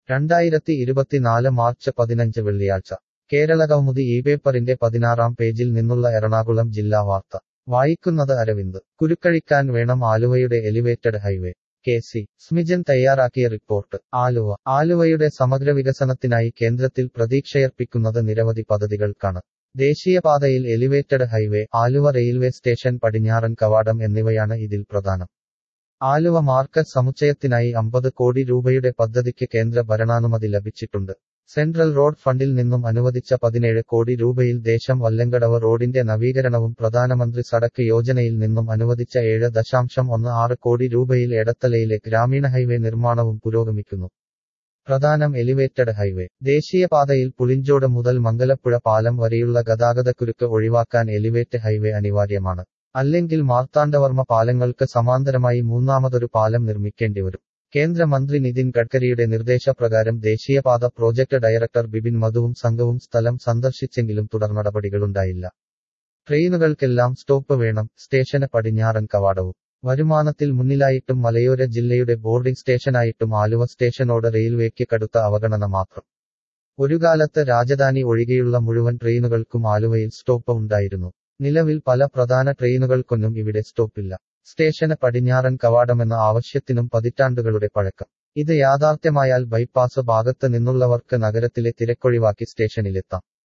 രണ്ടായിരത്തി ഇരുപത്തിനാല് മാർച്ച് പതിനഞ്ച് വെള്ളിയാഴ്ച കേരള കൗമുദി ഈ പേപ്പറിന്റെ പതിനാറാം പേജിൽ നിന്നുള്ള എറണാകുളം ജില്ലാ വാർത്ത വായിക്കുന്നത് അരവിന്ദ് കുരുക്കഴിക്കാൻ വേണം ആലുവയുടെ elevated highway K C Smijan തയ്യാറാക്കിയ റിപ്പോർട്ട് ആലുവ ആലുവയുടെ സമഗ്ര വികസനത്തിനായി കേന്ദ്രത്തിൽ പ്രതീക്ഷയർപ്പിക്കുന്നത് നിരവധി പദ്ധതികൾക്കാണ് ദേശീയപാതയിൽ elevated highway Aluva railway station പടിഞ്ഞാറൻ കവാടം എന്നിവയാണ് ഇതിൽ പ്രധാനം ആലുവ മാർക്കറ്റ് സമുച്ചയത്തിനായി അമ്പത് കോടി രൂപയുടെ പദ്ധതിക്ക് കേന്ദ്ര ഭരണാനുമതി ലഭിച്ചിട്ടുണ്ട് സെൻട്രൽ റോഡ് ഫണ്ടിൽ നിന്നും അനുവദിച്ച പതിനേഴ് കോടി രൂപയിൽ ദേശം വല്ലങ്കടവ് റോഡിന്റെ നവീകരണവും പ്രധാനമന്ത്രി സടക്ക് യോജനയിൽ നിന്നും അനുവദിച്ച ഏഴ് ദശാംശം ഒന്ന് ആറ് കോടി രൂപയിൽ എടത്തലയിലെ ഗ്രാമീണ ഹൈവേ നിർമ്മാണവും പുരോഗമിക്കുന്നു പ്രധാനം എലിവേറ്റഡ് ഹൈവേ ദേശീയപാതയിൽ പുളിഞ്ചോട് മുതൽ മംഗലപ്പുഴ പാലം വരെയുള്ള ഗതാഗതക്കുരുക്ക് ഒഴിവാക്കാൻ എലിവേറ്റ് ഹൈവേ അനിവാര്യമാണ് അല്ലെങ്കിൽ മാർത്താണ്ഡവർമ്മ പാലങ്ങൾക്ക് സമാന്തരമായി മൂന്നാമതൊരു പാലം നിർമ്മിക്കേണ്ടിവരും കേന്ദ്രമന്ത്രി നിതിൻ ഗഡ്കരിയുടെ നിർദ്ദേശപ്രകാരം ദേശീയപാത പ്രോജക്ട് ഡയറക്ടർ ബിപിൻ മധുവും സംഘവും സ്ഥലം സന്ദർശിച്ചെങ്കിലും തുടർ നടപടികളുണ്ടായില്ല ട്രെയിനുകൾക്കെല്ലാം സ്റ്റോപ്പ് വേണം സ്റ്റേഷന് പടിഞ്ഞാറൻ കവാടവും വരുമാനത്തിൽ മുന്നിലായിട്ടും മലയോര ജില്ലയുടെ ബോർഡിംഗ് സ്റ്റേഷനായിട്ടും ആലുവ സ്റ്റേഷനോട് റെയിൽവേക്ക് കടുത്ത അവഗണന മാത്രം ഒരു കാലത്ത് രാജധാനി ഒഴികെയുള്ള മുഴുവൻ ട്രെയിനുകൾക്കും ആലുവയിൽ സ്റ്റോപ്പ് ഉണ്ടായിരുന്നു നിലവിൽ പല പ്രധാന ട്രെയിനുകൾക്കൊന്നും ഇവിടെ സ്റ്റോപ്പില്ല സ്റ്റേഷന് പടിഞ്ഞാറൻ കവാടമെന്ന ആവശ്യത്തിനും പതിറ്റാണ്ടുകളുടെ പഴക്കം ഇത് യാഥാർത്ഥ്യമായാൽ ബൈപ്പാസ് ഭാഗത്ത് നിന്നുള്ളവർക്ക് നഗരത്തിലെ തിരക്കൊഴിവാക്കി സ്റ്റേഷനിലെത്താം